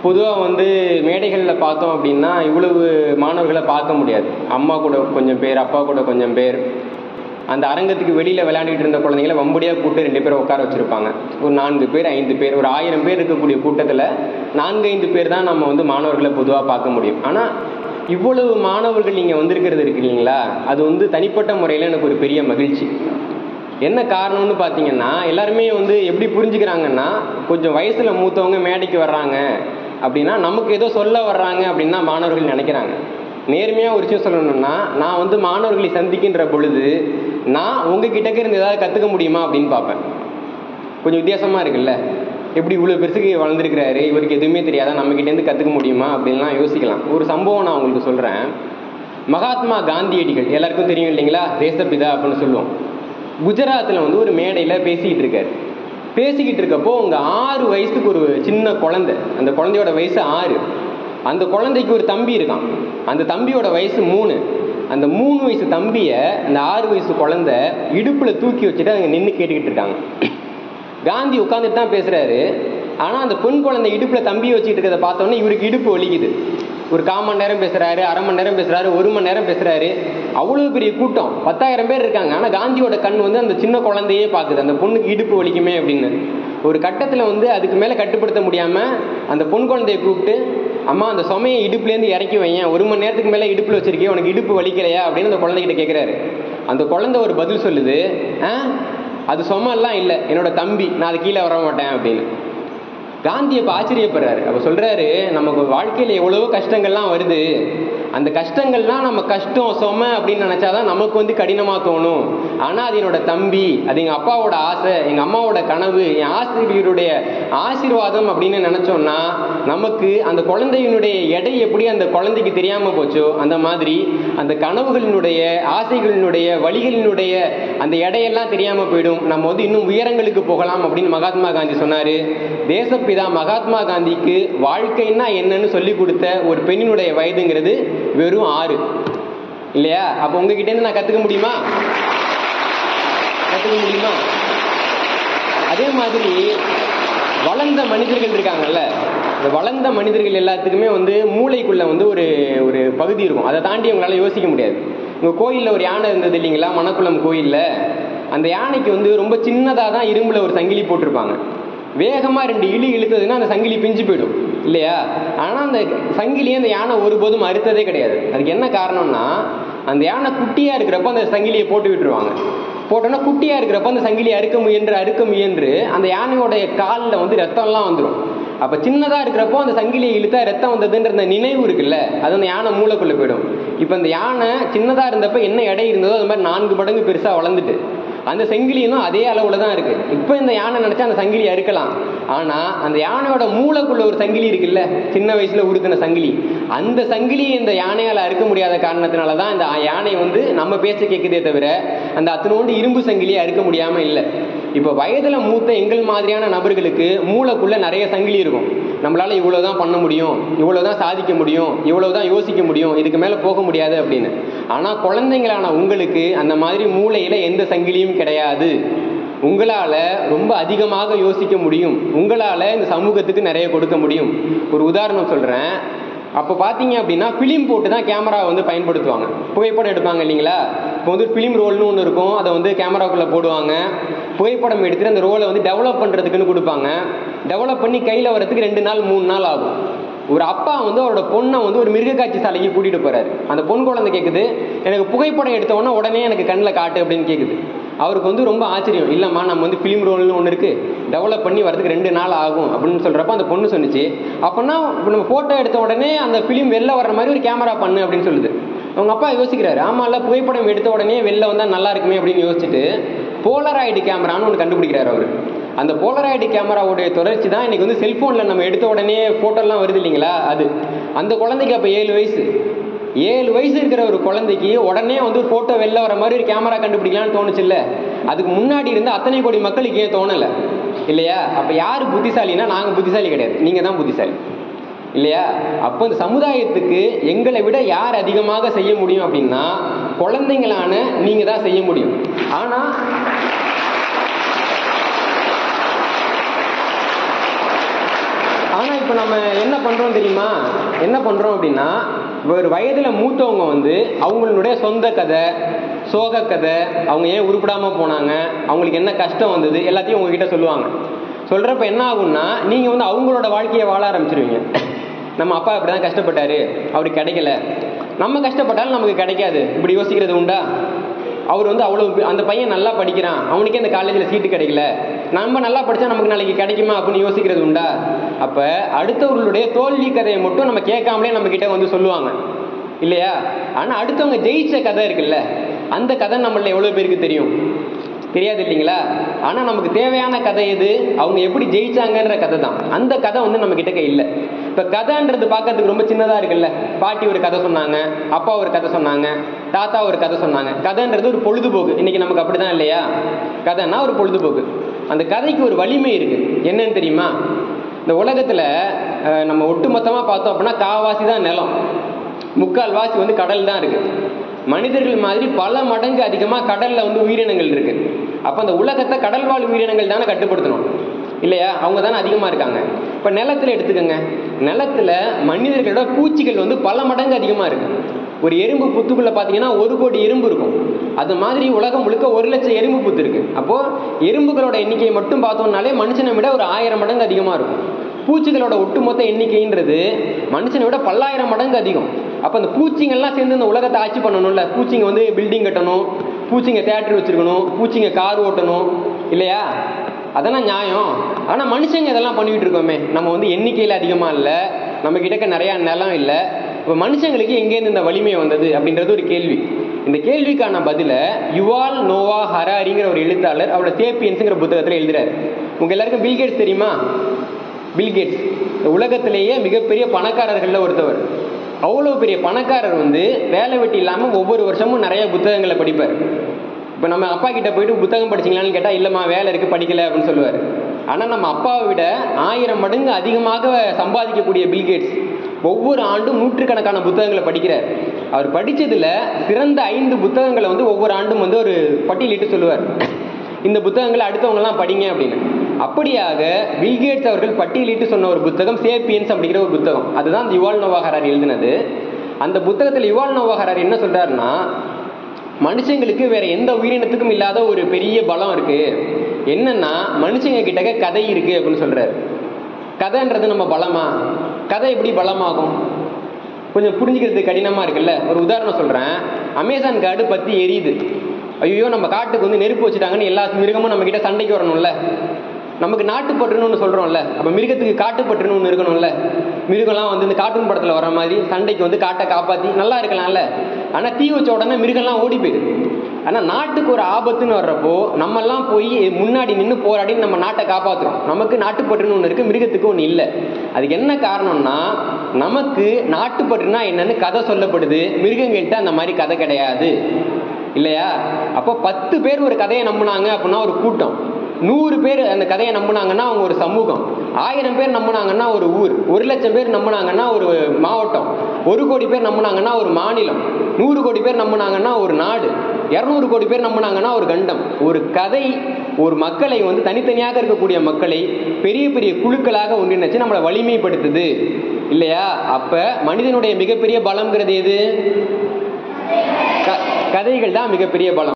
பொதுவாக வந்து மேடைகளில் பார்த்தோம் அப்படின்னா இவ்வளவு மாணவர்களை பார்க்க முடியாது அம்மா கூட கொஞ்சம் பேர் அப்பா கூட கொஞ்சம் பேர் அந்த அரங்கத்துக்கு வெளியில் விளையாடிட்டு இருந்த குழந்தைங்கள வம்படியாக கூட்டு ரெண்டு பேரை உட்கார வச்சுருப்பாங்க ஒரு நான்கு பேர் ஐந்து பேர் ஒரு ஆயிரம் பேர் இருக்கக்கூடிய கூட்டத்தில் நான்கு ஐந்து பேர் தான் நம்ம வந்து மாணவர்களை பொதுவாக பார்க்க முடியும் ஆனால் இவ்வளவு மாணவர்கள் நீங்கள் வந்திருக்கிறது இருக்கு இல்லைங்களா அது வந்து தனிப்பட்ட முறையில் எனக்கு ஒரு பெரிய மகிழ்ச்சி என்ன காரணம்னு பார்த்தீங்கன்னா எல்லாருமே வந்து எப்படி புரிஞ்சுக்கிறாங்கன்னா கொஞ்சம் வயசில் மூத்தவங்க மேடைக்கு வர்றாங்க அப்படின்னா நமக்கு ஏதோ சொல்ல வர்றாங்க அப்படின்னு தான் மாணவர்கள் நினைக்கிறாங்க நேர்மையாக ஒரு விஷயம் சொல்லணும்னா நான் வந்து மாணவர்களை சந்திக்கின்ற பொழுது நான் உங்ககிட்டக்க இருந்து ஏதாவது கற்றுக்க முடியுமா அப்படின்னு பார்ப்பேன் கொஞ்சம் வித்தியாசமாக இருக்குல்ல எப்படி இவ்வளோ பெருசுக்கு வளர்ந்துருக்கிறாரு இவருக்கு எதுவுமே தெரியாதா நம்மக்கிட்டேருந்து கற்றுக்க முடியுமா அப்படின்லாம் யோசிக்கலாம் ஒரு சம்பவம் நான் உங்களுக்கு சொல்கிறேன் மகாத்மா காந்தியடிகள் எல்லாருக்கும் தெரியும் இல்லைங்களா தேசப்பிதா அப்படின்னு சொல்லுவோம் குஜராத்தில் வந்து ஒரு மேடையில் பேசிக்கிட்டு இருக்காரு பேசிக்கிட்டு இருக்கப்போ உங்க ஆறு வயசுக்கு ஒரு சின்ன குழந்தை அந்த குழந்தையோட வயசு ஆறு அந்த குழந்தைக்கு ஒரு தம்பி இருக்கான் அந்த தம்பியோட வயசு மூணு அந்த மூணு வயசு தம்பியை அந்த ஆறு வயசு குழந்தை இடுப்புல தூக்கி வச்சுட்டு அங்கே நின்று கேட்டுக்கிட்டு இருக்காங்க காந்தி உட்காந்துட்டு தான் பேசுறாரு ஆனா அந்த பெண் குழந்தை இடுப்புல தம்பியை வச்சுக்கிட்டு இருக்கிறத பார்த்தோன்னே இவருக்கு இடுப்பு வலிக்குது ஒரு கால் மணி நேரம் பேசுறாரு அரை மணி நேரம் பேசுறாரு ஒரு மணி நேரம் பேசுறாரு அவ்வளவு பெரிய கூட்டம் பத்தாயிரம் பேர் இருக்காங்க ஆனா காந்தியோட கண் வந்து அந்த சின்ன குழந்தையே பாக்குது அந்த பொண்ணுக்கு இடுப்பு வலிக்குமே அப்படின்னு ஒரு கட்டத்துல வந்து அதுக்கு மேல கட்டுப்படுத்த முடியாம அந்த பொன் குழந்தைய கூப்பிட்டு அம்மா அந்த சுமையை இடுப்புலேருந்து இறக்கி வையேன் ஒரு மணி நேரத்துக்கு மேலே இடுப்பில் வச்சிருக்கேன் உனக்கு இடுப்பு வலிக்கலையா அப்படின்னு அந்த குழந்தைகிட்ட கேட்குறாரு அந்த குழந்தை ஒரு பதில் சொல்லுது ஆ அது சுமெல்லாம் இல்லை என்னோட தம்பி நான் அது கீழே வர மாட்டேன் அப்படின்னு காந்தி அப்போ ஆச்சரியப்படுறாரு அப்போ சொல்றாரு நமக்கு வாழ்க்கையில் எவ்வளவோ கஷ்டங்கள்லாம் வருது அந்த கஷ்டங்கள்லாம் நம்ம கஷ்டம் சும அப்படின்னு நினைச்சாதான் நமக்கு வந்து கடினமா தோணும் ஆனா அது என்னோட தம்பி அது எங்க அப்பாவோட ஆசை எங்க அம்மாவோட கனவு என் ஆசிரியருடைய ஆசீர்வாதம் அப்படின்னு நினைச்சோம்னா நமக்கு அந்த குழந்தையினுடைய எடை எப்படி அந்த குழந்தைக்கு தெரியாம போச்சோ அந்த மாதிரி அந்த கனவுகளினுடைய ஆசைகளினுடைய வழிகளினுடைய அந்த எடையெல்லாம் தெரியாம போயிடும் நம்ம வந்து இன்னும் உயரங்களுக்கு போகலாம் அப்படின்னு மகாத்மா காந்தி சொன்னாரு தேசப்பிதா மகாத்மா காந்திக்கு வாழ்க்கைன்னா என்னன்னு சொல்லி கொடுத்த ஒரு பெண்ணினுடைய வயதுங்கிறது வெறும் ஆறு இல்லையா அப்ப உங்ககிட்ட இருந்து நான் கத்துக்க முடியுமா கத்துக்க முடியுமா அதே மாதிரி வளர்ந்த மனிதர்கள் இருக்காங்கல்ல இந்த வளர்ந்த மனிதர்கள் எல்லாத்துக்குமே வந்து மூளைக்குள்ள வந்து ஒரு ஒரு பகுதி இருக்கும் அதை தாண்டி உங்களால யோசிக்க முடியாது உங்க கோயில்ல ஒரு யானை இருந்தது இல்லைங்களா மணக்குளம் கோயில்ல அந்த யானைக்கு வந்து ரொம்ப சின்னதாக தான் இரும்புல ஒரு சங்கிலி போட்டிருப்பாங்க வேகமாக ரெண்டு இழி இழுத்ததுன்னா அந்த சங்கிலி பிஞ்சு போயிடும் இல்லையா ஆனால் அந்த சங்கிலியை அந்த யானை ஒருபோதும் அறுத்ததே கிடையாது அதுக்கு என்ன காரணம்னா அந்த யானை குட்டியாக இருக்கிறப்ப அந்த சங்கிலியை போட்டு விட்டுருவாங்க போட்டோன்னா குட்டியாக இருக்கிறப்ப அந்த சங்கிலியை அறுக்க முயன்று அறுக்க முயன்று அந்த யானையோடைய காலில் வந்து ரத்தம்லாம் வந்துடும் அப்போ சின்னதாக இருக்கிறப்போ அந்த சங்கிலியை இழுத்தா ரத்தம் வந்ததுன்ற அந்த நினைவு இருக்குல்ல அது அந்த யானை மூளைக்குள்ளே போயிடும் இப்போ அந்த யானை சின்னதாக இருந்தப்ப என்ன எடை இருந்ததோ அது மாதிரி நான்கு மடங்கு பெருசாக வளர்ந்துட்டு அந்த சங்கிலியும் அதே அளவுல தான் இருக்கு இப்போ இந்த யானை நினைச்சா அந்த சங்கிலி அறுக்கலாம் ஆனா அந்த யானையோட மூளைக்குள்ள ஒரு சங்கிலி இருக்குல்ல சின்ன வயசுல உருத்தின சங்கிலி அந்த சங்கிலியை இந்த யானையால அறுக்க முடியாத காரணத்தினால தான் இந்த யானை வந்து நம்ம பேச்ச கேட்குதே தவிர அந்த அத்தனோண்டு இரும்பு சங்கிலியை அறுக்க முடியாம இல்லை இப்போ வயதுல மூத்த எங்கள் மாதிரியான நபர்களுக்கு மூளைக்குள்ள நிறைய சங்கிலி இருக்கும் நம்மளால இவ்வளவுதான் பண்ண முடியும் இவ்வளவுதான் சாதிக்க முடியும் இவ்வளவுதான் யோசிக்க முடியும் இதுக்கு மேல போக முடியாது அப்படின்னு ஆனா குழந்தைங்களான உங்களுக்கு அந்த மாதிரி மூளையில எந்த சங்கிலியும் கிடையாது உங்களால ரொம்ப அதிகமாக யோசிக்க முடியும் உங்களால இந்த சமூகத்துக்கு நிறைய கொடுக்க முடியும் ஒரு உதாரணம் சொல்றேன் அப்போ பார்த்தீங்க அப்படின்னா ஃபிலிம் போட்டு தான் கேமரா வந்து பயன்படுத்துவாங்க புகைப்படம் எடுப்பாங்க இல்லைங்களா இப்போ வந்து ஃபிலிம் ரோல்னு ஒன்று இருக்கும் அதை வந்து கேமராக்குள்ளே போடுவாங்க புகைப்படம் எடுத்துட்டு அந்த ரோலை வந்து டெவலப் பண்ணுறதுக்குன்னு கொடுப்பாங்க டெவலப் பண்ணி கையில் வரதுக்கு ரெண்டு நாள் மூணு நாள் ஆகும் ஒரு அப்பா வந்து அவரோட பொண்ணை வந்து ஒரு மிருக காட்சி சாலைக்கு கூட்டிட்டு போறாரு அந்த பொன் குழந்தை கேட்குது எனக்கு புகைப்படம் எடுத்த உடனே உடனே எனக்கு கண்ணில் காட்டு அப்படின்னு கேட்குது அவருக்கு வந்து ரொம்ப ஆச்சரியம் இல்லைம்மா நம்ம வந்து ஃபிலிம் ரோல்னு ஒன்று இருக்கு டெவலப் பண்ணி வரதுக்கு ரெண்டு நாள் ஆகும் அப்படின்னு சொல்றப்ப அந்த பொண்ணு சொன்னிச்சு அப்போனா நம்ம ஃபோட்டோ எடுத்த உடனே அந்த ஃபிலிம் வெளில வர்ற மாதிரி ஒரு கேமரா பண்ணு அப்படின்னு சொல்லுது அவங்க அப்பா யோசிக்கிறாரு ஆமாம்ல புகைப்படம் எடுத்த உடனே வெளில வந்தால் நல்லா இருக்குமே அப்படின்னு யோசிச்சுட்டு போலராய்டு கேமரான்னு ஒன்று கண்டுபிடிக்கிறார் அவர் அந்த போலராய்டு கேமராவுடைய தொடர்ச்சி தான் இன்னைக்கு வந்து செல்போனில் நம்ம எடுத்த உடனே ஃபோட்டோலாம் வருது இல்லைங்களா அது அந்த குழந்தைக்கு அப்போ ஏழு வயசு ஏழு வயசு இருக்கிற ஒரு குழந்தைக்கு உடனே வந்து ஒரு ஃபோட்டோ வெளில வர மாதிரி ஒரு கேமரா கண்டுபிடிக்கலாம்னு தோணுச்சுல்ல அதுக்கு முன்னாடி இருந்த அத்தனை கோடி மக்களுக்கு ஏன் தோணலை இல்லையா அப்போ யார் புத்திசாலினா நாங்கள் புத்திசாலி கிடையாது நீங்கள் தான் புத்திசாலி இல்லையா அப்போ இந்த சமுதாயத்துக்கு எங்களை விட யார் அதிகமாக செய்ய முடியும் அப்படின்னா குழந்தைங்களான நீங்க தான் செய்ய முடியும் ஆனா ஆனா இப்போ நம்ம என்ன பண்றோம் தெரியுமா என்ன பண்றோம் அப்படின்னா ஒரு வயதுல மூத்தவங்க வந்து அவங்களுடைய சொந்த கதை சோக கதை அவங்க ஏன் உருப்படாம போனாங்க அவங்களுக்கு என்ன கஷ்டம் வந்தது எல்லாத்தையும் உங்ககிட்ட சொல்லுவாங்க சொல்றப்ப என்ன ஆகும்னா நீங்க வந்து அவங்களோட வாழ்க்கையை வாழ ஆரம்பிச்சிருவீங்க நம்ம அப்பா இப்படிதான் கஷ்டப்பட்டாரு அவருக்கு கிடைக்கல நம்ம கஷ்டப்பட்டாலும் நமக்கு கிடைக்காது இப்படி யோசிக்கிறது உண்டா அவர் வந்து அவ்வளவு அந்த பையன் நல்லா படிக்கிறான் அவனுக்கே இந்த காலேஜில் சீட்டு கிடைக்கல நம்ம நல்லா படிச்சா நமக்கு நாளைக்கு கிடைக்குமா அப்படின்னு யோசிக்கிறது உண்டா அப்ப அடுத்தவர்களுடைய தோல்வி கதையை மட்டும் நம்ம கேட்காமலே நம்ம கிட்ட வந்து சொல்லுவாங்க இல்லையா ஆனா அடுத்தவங்க ஜெயிச்ச கதை இருக்குல்ல அந்த கதை நம்மள எவ்வளவு பேருக்கு தெரியும் தெரியாது இல்லைங்களா ஆனா நமக்கு தேவையான கதை எது அவங்க எப்படி ஜெயிச்சாங்கன்ற கதை தான் அந்த கதை வந்து நம்ம கிட்ட இல்லை இப்ப கதைன்றது பார்க்கறதுக்கு ரொம்ப சின்னதா இருக்குல்ல பாட்டி ஒரு கதை சொன்னாங்க அப்பா ஒரு கதை சொன்னாங்க தாத்தா ஒரு கதை சொன்னாங்க கதைன்றது ஒரு பொழுதுபோக்கு இன்னைக்கு நமக்கு அப்படிதான் இல்லையா கதைன்னா ஒரு பொழுதுபோக்கு அந்த கதைக்கு ஒரு வலிமை இருக்கு என்னன்னு தெரியுமா இந்த உலகத்துல அஹ், நம்ம ஒட்டுமொத்தமா பார்த்தோம் அப்படின்னா காவாசி தான் நிலம் முக்கால் வாசி வந்து கடல் தான் இருக்கு மனிதர்கள் மாதிரி பல மடங்கு அதிகமா கடல்ல வந்து உயிரினங்கள் இருக்கு அப்ப அந்த உலகத்தை கடல் வாழ் உயிரினங்கள் தானே கட்டுப்படுத்தணும் இல்லையா அவங்க தானே அதிகமா இருக்காங்க இப்ப நிலத்துல எடுத்துக்கோங்க நிலத்துல மனிதர்களோட பூச்சிகள் வந்து பல மடங்கு அதிகமா இருக்கு ஒரு எறும்பு புத்துக்குள்ள பாத்தீங்கன்னா ஒரு கோடி எறும்பு இருக்கும் அது மாதிரி உலகம் முழுக்க ஒரு லட்சம் எறும்பு புத்து இருக்கு அப்போ எறும்புகளோட எண்ணிக்கையை மட்டும் பார்த்தோம்னாலே மனுஷனை விட ஒரு ஆயிரம் மடங்கு அதிகமா இருக்கும் பூச்சிகளோட ஒட்டுமொத்த எண்ணிக்கைன்றது மனுஷனை விட பல்லாயிரம் மடங்கு அதிகம் அப்ப அந்த பூச்சிங்கெல்லாம் சேர்ந்து இந்த உலகத்தை ஆட்சி பண்ணணும்ல பூச்சிங்க வந்து பில்டிங் கட்டணும் பூச்சிங்க தேட்டர் வச்சிருக்கணும் பூச்சிங்க கார் ஓட்டணும் இல்லையா அதெல்லாம் நியாயம் ஆனா மனுஷங்க இதெல்லாம் பண்ணிட்டு இருக்கோமே நம்ம வந்து எண்ணிக்கையில அதிகமா இல்ல நம்ம கிட்டக்க நிறைய நிலம் இல்ல இப்ப மனுஷங்களுக்கு எங்கேருந்து இந்த வலிமை வந்தது அப்படின்றது ஒரு கேள்வி இந்த கேள்விக்கான பதில யுவால் நோவா ஹராரிங்கிற ஒரு எழுத்தாளர் அவரோட சேப்பியன்ஸுங்கிற புத்தகத்துல எழுதுறாரு உங்க எல்லாருக்கும் பில்கேட்ஸ் தெரியுமா பில்கேட்ஸ் இந்த உலகத்திலேயே மிகப்பெரிய பணக்காரர்கள்ல ஒருத்தவர் அவ்வளோ பெரிய பணக்காரர் வந்து வேலை வெட்டி இல்லாமல் ஒவ்வொரு வருஷமும் நிறைய புத்தகங்களை படிப்பார் இப்போ நம்ம அப்பா கிட்ட போயிட்டு புத்தகம் படிச்சீங்களான்னு கேட்டால் இல்லைம்மா வேலை இருக்கு படிக்கல அப்படின்னு சொல்லுவார் ஆனால் நம்ம அப்பாவை விட ஆயிரம் மடங்கு அதிகமாக சம்பாதிக்கக்கூடிய பில்கேட்ஸ் ஒவ்வொரு ஆண்டும் நூற்றுக்கணக்கான புத்தகங்களை படிக்கிறார் அவர் படிச்சதுல சிறந்த ஐந்து புத்தகங்களை வந்து ஒவ்வொரு ஆண்டும் வந்து ஒரு பட்டியலிட்டு சொல்லுவார் இந்த புத்தகங்களை அடுத்தவங்கலாம் படிங்க அப்படின்னு அப்படியாக பில்கேட்ஸ் அவர்கள் பட்டியலிட்டு சொன்ன ஒரு புத்தகம் சேப்பியன்ஸ் அப்படிங்கிற ஒரு புத்தகம் அதுதான் அந்த யுவால் நோவாகரார் எழுதினது அந்த புத்தகத்தில் யுவால் நோவாகரார் என்ன சொல்றாருன்னா மனுஷங்களுக்கு வேற எந்த உயிரினத்துக்கும் இல்லாத ஒரு பெரிய பலம் இருக்கு என்னன்னா மனுஷங்க கிட்டக்க கதை இருக்கு அப்படின்னு சொல்றாரு கதைன்றது நம்ம பலமா கதை எப்படி பலமாகும் கொஞ்சம் புரிஞ்சுக்கிறது கடினமா இருக்குல்ல ஒரு உதாரணம் சொல்றேன் அமேசான் காடு பத்தி எரியுது ஐயோ நம்ம காட்டுக்கு வந்து நெருப்பு வச்சுட்டாங்கன்னு எல்லா மிருகமும் நம்ம கிட்ட சண்டைக்கு வரணும்ல நமக்கு நாட்டுப்பற்றுன்னு ஒன்று சொல்றோம்ல அப்ப மிருகத்துக்கு காட்டுப்பற்றுன்னு ஒன்று இருக்கணும்ல மிருகம்லாம் வந்து இந்த கார்ட்டூன் படத்துல வர மாதிரி சண்டைக்கு வந்து காட்டை காப்பாத்தி நல்லா இருக்கலாம்ல ஆனா தீ வச்ச உடனே மிருகம்லாம் ஓடி போயிடுது ஆனா நாட்டுக்கு ஒரு ஆபத்துன்னு வர்றப்போ நம்ம எல்லாம் போய் முன்னாடி நின்று போராடி நம்ம நாட்டை காப்பாத்துறோம் நமக்கு நாட்டுப்பற்றுன்னு ஒன்று இருக்கு மிருகத்துக்கு ஒன்று இல்லை அதுக்கு என்ன காரணம்னா நமக்கு நாட்டுப்பற்றுனா என்னன்னு கதை சொல்லப்படுது மிருகங்கள்கிட்ட அந்த மாதிரி கதை கிடையாது இல்லையா அப்போ பத்து பேர் ஒரு கதையை நம்புனாங்க அப்படின்னா ஒரு கூட்டம் நூறு பேர் அந்த கதையை நம்புனாங்கன்னா அவங்க ஒரு சமூகம் ஆயிரம் பேர் நம்புனாங்கன்னா ஒரு ஊர் ஒரு லட்சம் பேர் நம்புனாங்கன்னா ஒரு மாவட்டம் ஒரு கோடி பேர் நம்புனாங்கன்னா ஒரு மாநிலம் நூறு கோடி பேர் நம்புனாங்கன்னா ஒரு நாடு இரநூறு கோடி பேர் நம்புனாங்கன்னா ஒரு கண்டம் ஒரு கதை ஒரு மக்களை வந்து தனித்தனியாக இருக்கக்கூடிய மக்களை பெரிய பெரிய குழுக்களாக ஒன்றிணைச்சு நம்மளை வலிமைப்படுத்துது இல்லையா அப்ப மனிதனுடைய மிகப்பெரிய பலம்ங்கிறது எது க- கதைகள் தான் மிகப்பெரிய பலம்